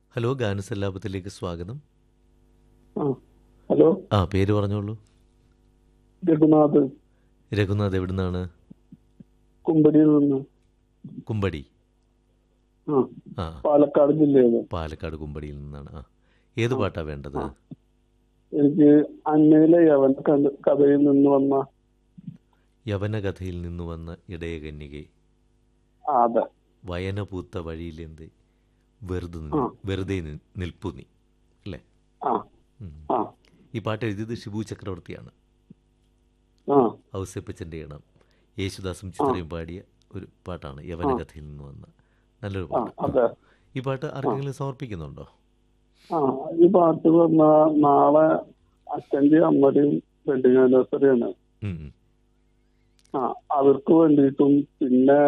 Hello ഗാനസല്ലാപത്തിലേക്ക് സ്വാഗതം ആ hello ആ പേര് പറഞ്ഞോളൂ രഘുനാഥ് രഘുനാഥ് എവിടുന്നാണ് കുമ്പടിയിൽ നിന്ന് കുമ്പടി ആ ആ പാലക്കാട് ജില്ലയില് പാലക്കാട് കുമ്പടിയിൽ നിന്നാണ് ആ ഏത് പാട്ടാ വേണ്ടത് എനിക്ക് അന്നയിലെ യവൻ കഥ- കഥയിൽ നിന്ന് വന്ന യവനകഥയിൽ നിന്നു വന്ന ഇടയകന്യകെ ആ, അതെ വയനപൂത്ത വഴിയിലെന്ത് വെറുതെ നി- ആ. വെറുതെ നി- നിൽപ്പു നീ അല്ലേ ആ ഉം. ആ ഈ പാട്ട് എഴുതിയത് ഷിബു ചക്രവർത്തിയാണ് ആ ഔസേപ്പച്ചൻ്റെ ഇണം യേശുദാസും ചിത്രയും പാടിയ ഒരു പാട്ടാണ് യവനകഥയിൽ നിന്ന് വന്ന നല്ലൊരു ആ പാട്ട് അതെ ഈ പാട്ട് ആർക്കെങ്കിലും സമർപ്പിക്കുന്നുണ്ടോ ആ ഈ പാട്ട് പറഞ്ഞ നാളെ അച്ഛൻ്റെയും അമ്മയുടെയും വെഡിങ് ആനിവേഴ്സറിയാണ് ഉം, ഉം. ആ അവർക്ക് വേണ്ടിയിട്ടും പിന്നെ